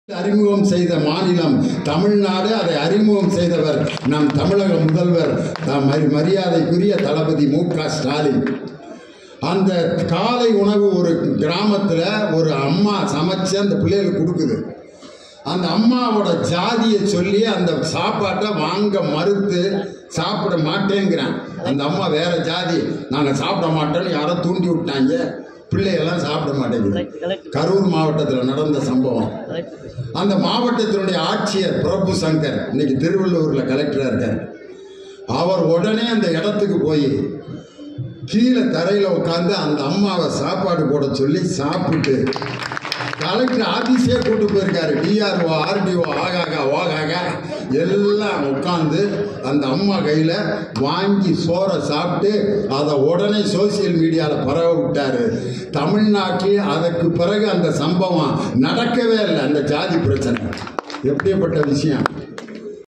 அறிமுகம் செய்த மாநிலம் தமிழ்நாடு அதை அறிமுகம் செய்தவர் நம் தமிழக முதல்வர் நம் மரி- மரியாதைக்குரிய தளபதி மு க ஸ்டாலின் அந்த காலை உணவு ஒரு கிராமத்தில் ஒரு அம்மா சமைச்சு அந்த பிள்ளைகளுக்கு கொடுக்குது அந்த அம்மாவோட ஜாதியை சொல்லி அந்த சாப்பாட்டை வாங்க மறுத்து சாப்பிட மாட்டேங்கிறான் அந்த அம்மா வேற ஜாதி நாங்கள் சாப்பிட மாட்டோம்னு யாரோ தூண்டி விட்டாங்க பிள்ளையெல்லாம் சாப்பிட மாட்டேங்குது கரூர் மாவட்டத்தில் நடந்த சம்பவம் அந்த மாவட்டத்தினுடைய ஆட்சியர் பிரபு சங்கர் இன்னைக்கு திருவள்ளூரில் கலெக்டராக இருக்கார் அவர் உடனே அந்த இடத்துக்கு போய் கீழே தரையில் உட்காந்து அந்த அம்மாவை சாப்பாடு போட சொல்லி சாப்பிட்டு கலெக்டர் ஆபீஸே கூட்டு போயிருக்காரு டிஆர்ஓ ஆர்டிஓ ஆகாகா ஓகாகா எல்லாம் உட்காந்து அந்த அம்மா கையில் வாங்கி சோறை சாப்பிட்டு அதை உடனே சோசியல் மீடியாவில் பரவ விட்டாரு தமிழ்நாட்டில் அதற்கு பிறகு அந்த சம்பவம் நடக்கவே இல்லை அந்த ஜாதி பிரச்சனை எப்படிப்பட்ட விஷயம்